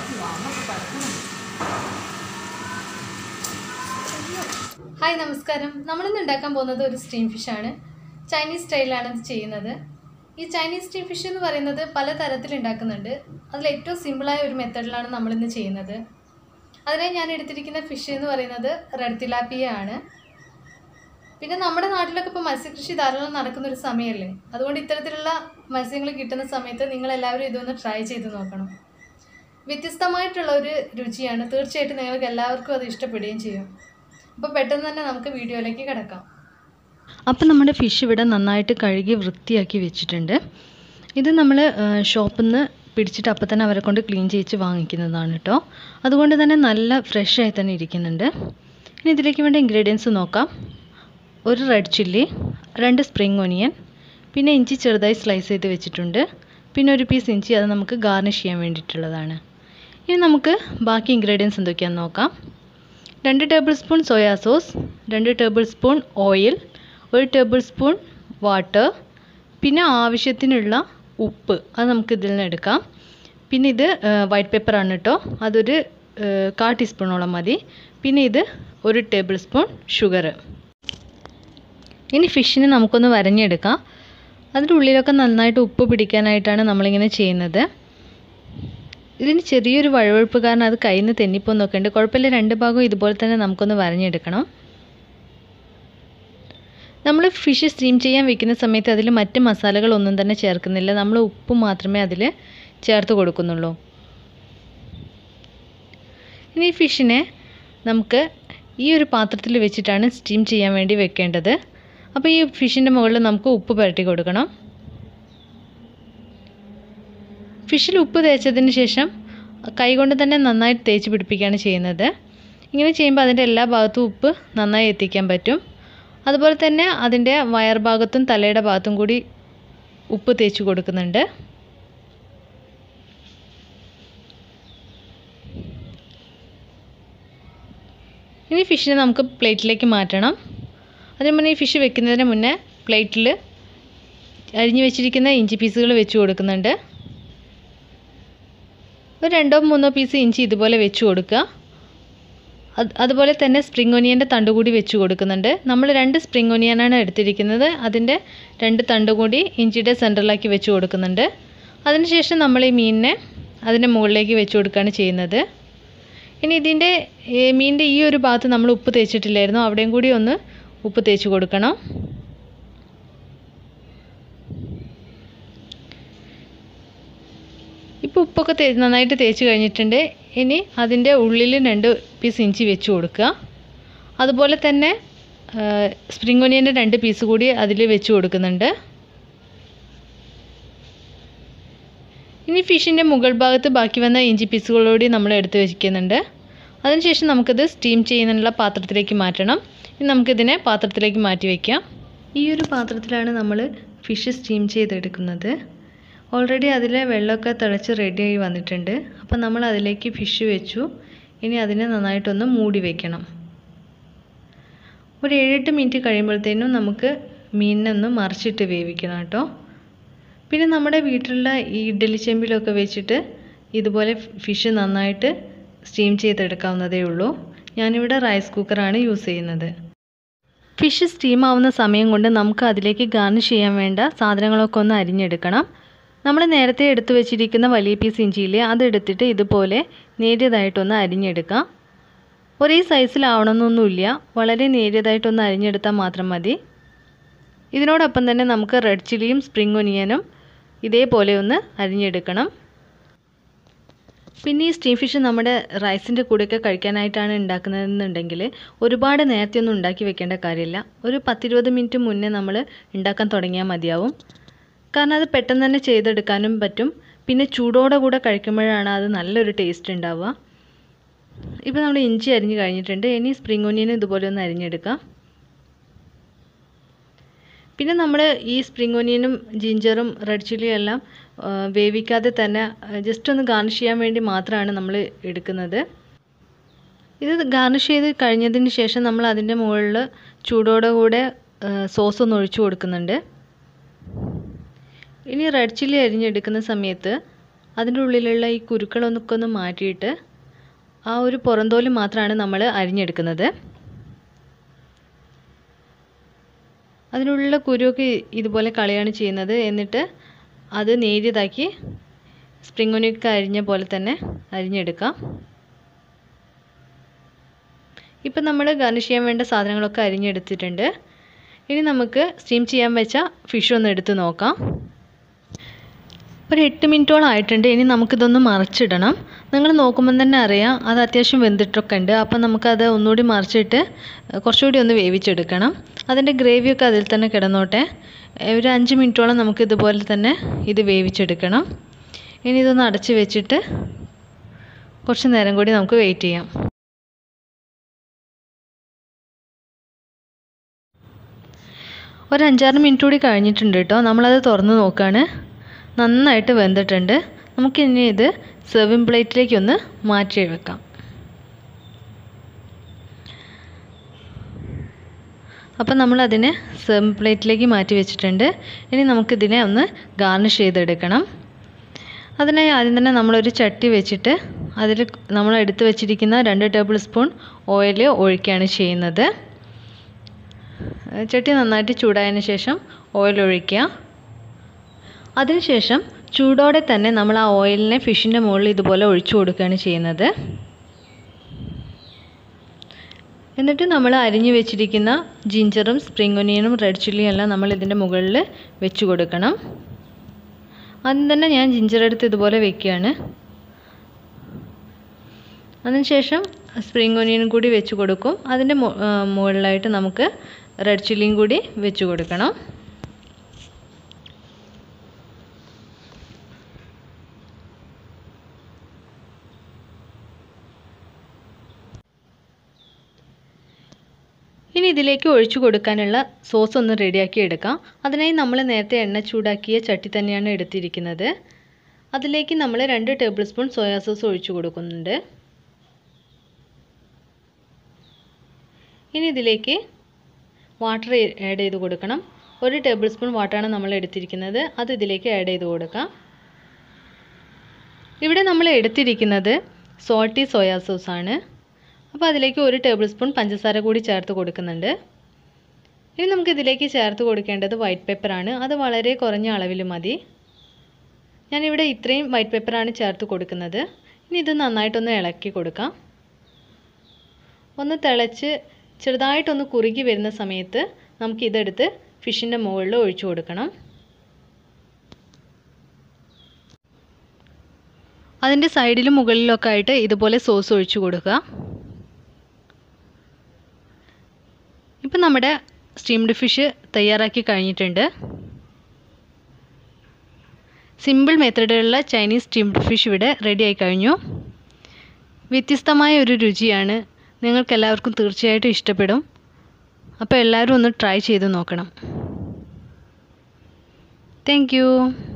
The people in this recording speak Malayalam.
ഹായ് നമസ്കാരം നമ്മളിന്ന് ഉണ്ടാക്കാൻ പോകുന്നത് ഒരു സ്റ്റീം ഫിഷാണ് ചൈനീസ് സ്റ്റൈലാണ് ഇത് ചെയ്യുന്നത് ഈ ചൈനീസ് സ്റ്റീം ഫിഷ് എന്ന് പറയുന്നത് പല തരത്തിൽ ഉണ്ടാക്കുന്നുണ്ട് അതിൽ ഏറ്റവും സിമ്പിളായ ഒരു മെത്തഡിലാണ് നമ്മളിന്ന് ചെയ്യുന്നത് അതിനായി ഞാൻ എടുത്തിരിക്കുന്ന ഫിഷ് എന്ന് പറയുന്നത് റെഡ് തിലാപ്പിയ ആണ് പിന്നെ നമ്മുടെ നാട്ടിലൊക്കെ ഇപ്പോൾ മത്സ്യകൃഷി ധാരാളം നടക്കുന്ന ഒരു സമയമല്ലേ അതുകൊണ്ട് ഇത്തരത്തിലുള്ള മത്സ്യങ്ങൾ കിട്ടുന്ന സമയത്ത് നിങ്ങളെല്ലാവരും ഇതൊന്ന് ട്രൈ ചെയ്ത് നോക്കണം വ്യത്യസ്തമായിട്ടുള്ള ഒരു രുചിയാണ് തീർച്ചയായിട്ടും നിങ്ങൾക്ക് എല്ലാവർക്കും അത് ഇഷ്ടപ്പെടുകയും ചെയ്യും അപ്പോൾ പെട്ടെന്ന് തന്നെ നമുക്ക് വീഡിയോയിലേക്ക് കിടക്കാം അപ്പം നമ്മുടെ ഫിഷ് ഇവിടെ നന്നായിട്ട് കഴുകി വൃത്തിയാക്കി വെച്ചിട്ടുണ്ട് ഇത് നമ്മൾ ഷോപ്പിൽ നിന്ന് പിടിച്ചിട്ട് അപ്പം തന്നെ അവരെ കൊണ്ട് ക്ലീൻ ചെയ്യിച്ച് വാങ്ങിക്കുന്നതാണ് കേട്ടോ അതുകൊണ്ട് തന്നെ നല്ല ഫ്രഷ് ആയി തന്നെ ഇരിക്കുന്നുണ്ട് ഇനി ഇതിലേക്ക് വേണ്ട ഇൻഗ്രീഡിയൻസ് നോക്കാം ഒരു റെഡ് ചില്ലി രണ്ട് സ്പ്രിംഗ് ഒനിയൻ പിന്നെ ഇഞ്ചി ചെറുതായി സ്ലൈസ് ചെയ്ത് വെച്ചിട്ടുണ്ട് പിന്നെ ഒരു പീസ് ഇഞ്ചി അത് നമുക്ക് ഗാർണിഷ് ചെയ്യാൻ വേണ്ടിയിട്ടുള്ളതാണ് ഇനി നമുക്ക് ബാക്കി ഇൻഗ്രീഡിയൻസ് എന്തൊക്കെയാണെന്ന് നോക്കാം രണ്ട് ടേബിൾ സ്പൂൺ സോയാ സോസ് രണ്ട് ടേബിൾ സ്പൂൺ ഓയിൽ ഒരു ടേബിൾ സ്പൂൺ വാട്ടർ പിന്നെ ആവശ്യത്തിനുള്ള ഉപ്പ് അത് നമുക്ക് ഇതിൽ നിന്ന് എടുക്കാം പിന്നെ ഇത് വൈറ്റ് പേപ്പറാണ് കേട്ടോ അതൊരു ഏഹ്, കാ ടീസ്പൂണോളം മതി പിന്നെ ഇത് ഒരു ടേബിൾ സ്പൂൺ ഷുഗർ ഇനി ഫിഷിനെ നമുക്കൊന്ന് വരഞ്ഞെടുക്കാം അതിൻ്റെ ഉള്ളിലൊക്കെ നന്നായിട്ട് ഉപ്പ് പിടിക്കാനായിട്ടാണ് നമ്മളിങ്ങനെ ചെയ്യുന്നത് ഇതിന് ചെറിയൊരു വഴുവഴുപ്പ് കാരണം അത് കയ്യിൽ നിന്ന് തെന്നിപ്പോന്നൊക്കെ ഉണ്ട് കുഴപ്പമില്ല രണ്ട് ഭാഗവും ഇതുപോലെ തന്നെ നമുക്കൊന്ന് വരഞ്ഞെടുക്കണം നമ്മൾ ഫിഷ് സ്റ്റീം ചെയ്യാൻ വെക്കുന്ന സമയത്ത് അതിൽ മറ്റ് മസാലകളൊന്നും തന്നെ ചേർക്കുന്നില്ല നമ്മൾ ഉപ്പ് മാത്രമേ അതിൽ ചേർത്ത് കൊടുക്കുന്നുള്ളൂ ഇനി ഈ ഫിഷിനെ നമുക്ക് ഈ ഒരു പാത്രത്തിൽ വെച്ചിട്ടാണ് സ്റ്റീം ചെയ്യാൻ വേണ്ടി വെക്കേണ്ടത് അപ്പോൾ ഈ ഫിഷിൻ്റെ മുകളിൽ നമുക്ക് ഉപ്പ് പുരട്ടി കൊടുക്കണം ഫിഷിൽ ഉപ്പ് തേച്ചതിന് ശേഷം കൈകൊണ്ട് തന്നെ നന്നായിട്ട് തേച്ച് പിടിപ്പിക്കുകയാണ് ചെയ്യുന്നത് ഇങ്ങനെ ചെയ്യുമ്പോൾ അതിൻ്റെ എല്ലാ ഭാഗത്തും ഉപ്പ് നന്നായി എത്തിക്കാൻ പറ്റും അതുപോലെ തന്നെ അതിൻ്റെ വയർ ഭാഗത്തും തലയുടെ ഭാഗത്തും കൂടി ഉപ്പ് തേച്ച് കൊടുക്കുന്നുണ്ട് ഇനി ഫിഷിനെ നമുക്ക് പ്ലേറ്റിലേക്ക് മാറ്റണം അതിന് മുന്നേ ഈ ഫിഷ് വെക്കുന്നതിന് മുന്നേ പ്ലേറ്റിൽ അരിഞ്ഞു വെച്ചിരിക്കുന്ന ഇഞ്ചി പീസുകൾ വെച്ച് കൊടുക്കുന്നുണ്ട് ഒരു രണ്ടോ മൂന്നോ പീസ് ഇഞ്ചി ഇതുപോലെ വെച്ച് കൊടുക്കുക അത് അതുപോലെ തന്നെ സ്പ്രിംഗ് ഒനിയൻ്റെ തണ്ട് കൂടി വെച്ച് കൊടുക്കുന്നുണ്ട് നമ്മൾ രണ്ട് സ്പ്രിംഗ് ഒനിയനാണ് എടുത്തിരിക്കുന്നത് അതിൻ്റെ രണ്ട് തണ്ട് കൂടി ഇഞ്ചിയുടെ സെൻറ്ററിലാക്കി വെച്ച് കൊടുക്കുന്നുണ്ട് അതിനുശേഷം നമ്മൾ ഈ മീനിനെ അതിൻ്റെ മുകളിലേക്ക് വെച്ച് കൊടുക്കുകയാണ് ചെയ്യുന്നത് ഇനി ഇതിൻ്റെ മീനിൻ്റെ ഈ ഒരു ഭാഗത്ത് നമ്മൾ ഉപ്പ് തേച്ചിട്ടില്ലായിരുന്നു അവിടെയും കൂടി ഒന്ന് ഉപ്പ് തേച്ച് കൊടുക്കണം ഇപ്പോൾ ഉപ്പൊക്കെ തേ നന്നായിട്ട് തേച്ച് കഴിഞ്ഞിട്ടുണ്ട് ഇനി അതിൻ്റെ ഉള്ളിൽ രണ്ട് പീസ് ഇഞ്ചി വെച്ച് കൊടുക്കുക അതുപോലെ തന്നെ സ്പ്രിംഗ് ഒനിയൻ്റെ രണ്ട് പീസ് കൂടി അതിൽ വെച്ച് കൊടുക്കുന്നുണ്ട് ഇനി ഫിഷിൻ്റെ മുകൾ ഭാഗത്ത് ബാക്കി വന്ന ഇഞ്ചി പീസുകളോടി നമ്മൾ എടുത്ത് വെക്കുന്നുണ്ട് അതിനുശേഷം നമുക്കിത് സ്റ്റീം ചെയ്യുന്നതിനുള്ള പാത്രത്തിലേക്ക് മാറ്റണം ഇനി നമുക്കിതിനെ പാത്രത്തിലേക്ക് മാറ്റി വയ്ക്കാം ഈ ഒരു പാത്രത്തിലാണ് നമ്മൾ ഫിഷ് സ്റ്റീം ചെയ്തെടുക്കുന്നത് ഓൾറെഡി അതിലെ വെള്ളമൊക്കെ തിളച്ച് റെഡിയായി വന്നിട്ടുണ്ട് അപ്പോൾ നമ്മൾ അതിലേക്ക് ഫിഷ് വെച്ചു ഇനി അതിനെ നന്നായിട്ടൊന്ന് മൂടി വയ്ക്കണം ഒരു ഏഴെട്ട് മിനിറ്റ് കഴിയുമ്പോഴത്തേനും നമുക്ക് മീനിനൊന്ന് മറിച്ചിട്ട് വേവിക്കണം കേട്ടോ പിന്നെ നമ്മുടെ വീട്ടിലുള്ള ഈ ഇഡ്ഡലി ചെമ്പിലൊക്കെ വെച്ചിട്ട് ഇതുപോലെ ഫിഷ് നന്നായിട്ട് സ്റ്റീം ചെയ്തെടുക്കാവുന്നതേ ഉള്ളൂ ഞാനിവിടെ റൈസ് കുക്കറാണ് യൂസ് ചെയ്യുന്നത് ഫിഷ് സ്റ്റീം ആവുന്ന സമയം കൊണ്ട് നമുക്ക് അതിലേക്ക് ഗാർണിഷ് ചെയ്യാൻ വേണ്ട സാധനങ്ങളൊക്കെ ഒന്ന് അരിഞ്ഞെടുക്കണം നമ്മൾ നേരത്തെ എടുത്തു വെച്ചിരിക്കുന്ന വലിയ പീസ് ഇഞ്ചിയില്ലേ അതെടുത്തിട്ട് ഇതുപോലെ നേരിയതായിട്ടൊന്ന് അരിഞ്ഞെടുക്കാം ഒരേ സൈസിലാവണമെന്നൊന്നുമില്ല വളരെ നേരിയതായിട്ടൊന്ന് അരിഞ്ഞെടുത്താൽ മാത്രം മതി ഇതിനോടൊപ്പം തന്നെ നമുക്ക് റെഡ് ചില്ലിയും സ്പ്രിംഗ് ഒനിയനും ഇതേപോലെ ഒന്ന് അരിഞ്ഞെടുക്കണം പിന്നെ ഈ സ്റ്റീം ഫിഷ് നമ്മുടെ റൈസിൻ്റെ കൂടെയൊക്കെ കഴിക്കാനായിട്ടാണ് ഉണ്ടാക്കുന്നതെന്നുണ്ടെങ്കിൽ ഒരുപാട് നേരത്തെ ഒന്നും ഉണ്ടാക്കി വെക്കേണ്ട കാര്യമില്ല ഒരു പത്തിരുപത് മിനിറ്റ് മുന്നേ നമ്മൾ ഉണ്ടാക്കാൻ തുടങ്ങിയാൽ മതിയാവും കാരണം അത് പെട്ടെന്ന് തന്നെ ചെയ്തെടുക്കാനും പറ്റും പിന്നെ ചൂടോടെ കൂടെ കഴിക്കുമ്പോഴാണ് അത് നല്ലൊരു ടേസ്റ്റ് ഉണ്ടാവുക ഇപ്പോൾ നമ്മൾ ഇഞ്ചി അരിഞ്ഞ് കഴിഞ്ഞിട്ടുണ്ട് ഇനി സ്പ്രിംഗ് ഒനിയനും ഇതുപോലെ ഒന്ന് അരിഞ്ഞെടുക്കാം പിന്നെ നമ്മൾ ഈ സ്പ്രിംഗ് ഒനിയനും ജിഞ്ചറും റെഡ് ചില്ലിയും എല്ലാം ആ, വേവിക്കാതെ തന്നെ ജസ്റ്റ് ഒന്ന് ഗാർണിഷ് ചെയ്യാൻ വേണ്ടി മാത്രമാണ് നമ്മൾ എടുക്കുന്നത് ഇത് ഗാർണിഷ് ചെയ്ത് കഴിഞ്ഞതിന് ശേഷം നമ്മൾ അതിൻ്റെ മുകളിൽ ചൂടോടെ കൂടെ സോസ് ഒന്ന് ഒഴിച്ചു കൊടുക്കുന്നുണ്ട് ഇനി റെഡ് ചില്ലി അരിഞ്ഞെടുക്കുന്ന സമയത്ത് അതിൻ്റെ ഉള്ളിലുള്ള ഈ കുരുക്കളൊന്നൊക്കെ ഒന്ന് മാറ്റിയിട്ട് ആ ഒരു പുറന്തോല് മാത്രമാണ് നമ്മൾ അരിഞ്ഞെടുക്കുന്നത് അതിനുള്ള കുരുവൊക്കെ ഇതുപോലെ കളയാണ് ചെയ്യുന്നത് എന്നിട്ട് അത് നേരിയതാക്കി സ്പ്രിംഗ് ഒനിയൊക്കെ അരിഞ്ഞ പോലെ തന്നെ അരിഞ്ഞെടുക്കാം ഇപ്പം നമ്മൾ ഗാർണിഷ് ചെയ്യാൻ വേണ്ട സാധനങ്ങളൊക്കെ അരിഞ്ഞെടുത്തിട്ടുണ്ട് ഇനി നമുക്ക് സ്റ്റീം ചെയ്യാൻ വെച്ച ഫിഷ് ഒന്ന് എടുത്ത് നോക്കാം ഒരു എട്ട് മിനിറ്റോളം ആയിട്ടുണ്ട് ഇനി നമുക്കിതൊന്ന് മറിച്ചിടണം നിങ്ങൾ നോക്കുമ്പോൾ തന്നെ അറിയാം അത് അത്യാവശ്യം വെന്തിട്ടൊക്കെ ഉണ്ട് അപ്പം നമുക്കത് ഒന്നുകൂടി മറിച്ചിട്ട് കുറച്ചുകൂടി ഒന്ന് വേവിച്ചെടുക്കണം അതിൻ്റെ ഗ്രേവിയൊക്കെ അതിൽ തന്നെ കിടന്നോട്ടെ ഒരു അഞ്ച് മിനിറ്റോളം നമുക്ക് ഇതുപോലെ തന്നെ ഇത് വേവിച്ചെടുക്കണം ഇനി ഇതൊന്ന് അടച്ച് വെച്ചിട്ട് കുറച്ച് നേരം കൂടി നമുക്ക് വെയിറ്റ് ചെയ്യാം ഒരു അഞ്ചാറ് മിനിറ്റ് കൂടി കഴിഞ്ഞിട്ടുണ്ട് കേട്ടോ നമ്മളത് തുറന്ന് നോക്കുകയാണ് നന്നായിട്ട് വെന്തിട്ടുണ്ട് നമുക്കിനി ഇത് സെർവിങ് പ്ലേറ്റിലേക്ക് ഒന്ന് മാറ്റി വെക്കാം അപ്പം നമ്മളതിനെ സെർവിങ് പ്ലേറ്റിലേക്ക് മാറ്റി വെച്ചിട്ടുണ്ട് ഇനി നമുക്കിതിനെ ഒന്ന് ഗാർണിഷ് ചെയ്തെടുക്കണം അതിനായി ആദ്യം തന്നെ നമ്മളൊരു ചട്ടി വെച്ചിട്ട് അതിൽ നമ്മൾ എടുത്ത് വെച്ചിരിക്കുന്ന രണ്ട് ടേബിൾ സ്പൂൺ ഓയിൽ ഒഴിക്കുകയാണ് ചെയ്യുന്നത് ചട്ടി നന്നായിട്ട് ചൂടായതിന് ശേഷം ഓയിൽ ഒഴിക്കുക അതിനുശേഷം ചൂടോടെ തന്നെ നമ്മൾ ആ ഓയിലിനെ ഫിഷിൻ്റെ മുകളിൽ ഇതുപോലെ ഒഴിച്ചു കൊടുക്കുകയാണ് ചെയ്യുന്നത് എന്നിട്ട് നമ്മൾ അരിഞ്ഞു വെച്ചിരിക്കുന്ന ജിഞ്ചറും സ്പ്രിംഗ് ഒനിയനും റെഡ് ചില്ലിയും എല്ലാം നമ്മൾ ഇതിൻ്റെ മുകളിൽ വെച്ച് കൊടുക്കണം ആദ്യം തന്നെ ഞാൻ ജിഞ്ചർ എടുത്ത് ഇതുപോലെ വെക്കുകയാണ് അതിനുശേഷം സ്പ്രിംഗ് ഒനിയനും കൂടി വെച്ച് കൊടുക്കും അതിൻ്റെ മുകളിലായിട്ട് നമുക്ക് റെഡ് ചില്ലിയും കൂടി വെച്ച് കൊടുക്കണം ഇനി ഇതിലേക്ക് ഒഴിച്ചു കൊടുക്കാനുള്ള സോസ് ഒന്ന് റെഡിയാക്കി എടുക്കാം അതിനായി നമ്മൾ നേരത്തെ എണ്ണ ചൂടാക്കിയ ചട്ടി തന്നെയാണ് എടുത്തിരിക്കുന്നത് അതിലേക്ക് നമ്മൾ രണ്ട് ടേബിൾ സ്പൂൺ സോയാ സോസ് ഒഴിച്ചു കൊടുക്കുന്നുണ്ട് ഇനി ഇതിലേക്ക് വാട്ടർ ആഡ് ചെയ്ത് കൊടുക്കണം ഒരു ടേബിൾ സ്പൂൺ വാട്ടറാണ് നമ്മൾ എടുത്തിരിക്കുന്നത് അത് ഇതിലേക്ക് ആഡ് ചെയ്ത് കൊടുക്കാം ഇവിടെ നമ്മൾ എടുത്തിരിക്കുന്നത് സോൾട്ടി സോയാ സോസ് ആണ് അപ്പോൾ അതിലേക്ക് ഒരു ടേബിൾ സ്പൂൺ പഞ്ചസാര കൂടി ചേർത്ത് കൊടുക്കുന്നുണ്ട് ഇനി നമുക്ക് ഇതിലേക്ക് ചേർത്ത് കൊടുക്കേണ്ടത് വൈറ്റ് പെപ്പറാണ് അത് വളരെ കുറഞ്ഞ അളവിൽ മതി ഞാനിവിടെ ഇത്രയും വൈറ്റ് പെപ്പറാണ് ചേർത്ത് കൊടുക്കുന്നത് ഇനി ഇത് നന്നായിട്ടൊന്ന് ഇളക്കി കൊടുക്കാം ഒന്ന് തിളച്ച് ചെറുതായിട്ടൊന്ന് കുറുകി വരുന്ന സമയത്ത് നമുക്ക് ഇതെടുത്ത് ഫിഷിൻ്റെ മുകളിൽ ഒഴിച്ചു കൊടുക്കണം അതിൻ്റെ സൈഡിലും മുകളിലൊക്കെ ആയിട്ട് ഇതുപോലെ സോസ് ഒഴിച്ചു കൊടുക്കുക ഇപ്പം നമ്മുടെ സ്റ്റീംഡ് ഫിഷ് തയ്യാറാക്കി കഴിഞ്ഞിട്ടുണ്ട് സിമ്പിൾ മെത്തേഡിലുള്ള ചൈനീസ് സ്റ്റീംഡ് ഫിഷ് ഇവിടെ റെഡി ആയി കഴിഞ്ഞു വ്യത്യസ്തമായ ഒരു രുചിയാണ് നിങ്ങൾക്കെല്ലാവർക്കും തീർച്ചയായിട്ടും ഇഷ്ടപ്പെടും അപ്പോൾ എല്ലാവരും ഒന്ന് ട്രൈ ചെയ്ത് നോക്കണം താങ്ക്